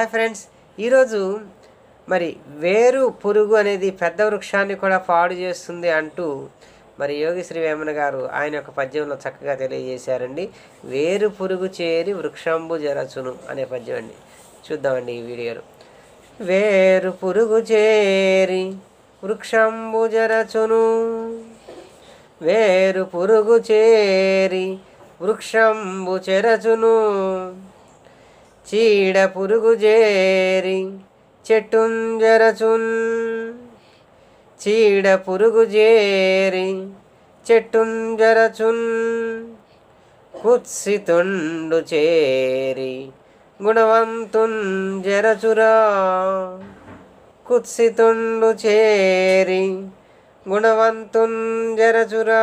hi friends ఈరోజు మరి వేరు పురుగు అనేది పెద్ద వృక్షాన్ని కూడా పాడు చేస్తుంది అంటూ మరి యోగిశ్రీ వేమన గారు ఆయన యొక్క పద్యంలో చక్కగా తెలియజేశారండి వేరు పురుగు చేరి వృక్షంబు జరచును అనే పద్యం అండి చూద్దామండి ఈ వీడియోలో వేరు పురుగు చేరి వృక్షంబు జరచును వేరు పురుగు చేరి వృక్షంబు చెరచును చీడ పురుగు చేరి చెట్టున్ జరచున్ చీడ పురుగు చేరి చెట్టున్ జరచున్ కుత్సితుండు చేరి గుణవంతున్ జరచురా కుత్సితుండు చేరి గుణవంతున్ జరచురా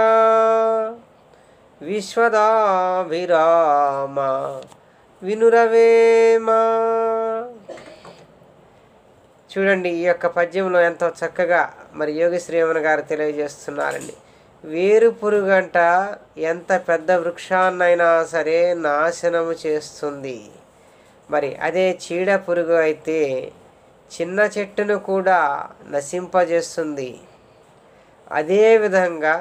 విశ్వదాభిరామ వినురవేమా చూడండి ఈ యొక్క పద్యంలో ఎంతో చక్కగా మరి యోగశ్రీమన్ గారు తెలియజేస్తున్నారండి వేరు పురుగంట ఎంత పెద్ద వృక్షాన్నైనా సరే నాశనము చేస్తుంది మరి అదే చీడ పురుగు అయితే చిన్న చెట్టును కూడా నశింపజేస్తుంది అదేవిధంగా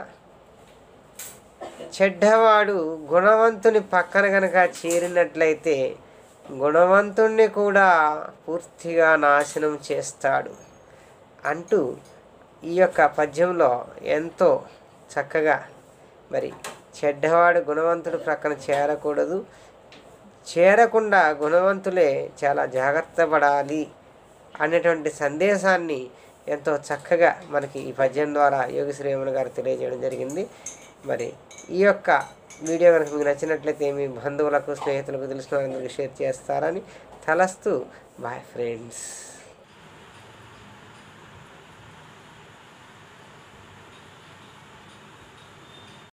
చెడ్డవాడు గుణవంతుని పక్కన గనక చేరినట్లయితే గుణవంతుణ్ణి కూడా పూర్తిగా నాశనం చేస్తాడు అంటూ ఈ యొక్క పద్యంలో ఎంతో చక్కగా మరి చెడ్డవాడు గుణవంతుడు ప్రక్కన చేరకూడదు చేరకుండా గుణవంతులే చాలా జాగ్రత్త పడాలి అనేటువంటి సందేశాన్ని ఎంతో చక్కగా మనకి ఈ పద్యం ద్వారా యోగి శ్రీరమణ గారు తెలియజేయడం జరిగింది మరి ఈ యొక్క వీడియో కనుక మీకు నచ్చినట్లయితే మీ బంధువులకు స్నేహితులకు తెలిసిన వారందరికీ షేర్ చేస్తారని తలస్తూ బాయ్ ఫ్రెండ్స్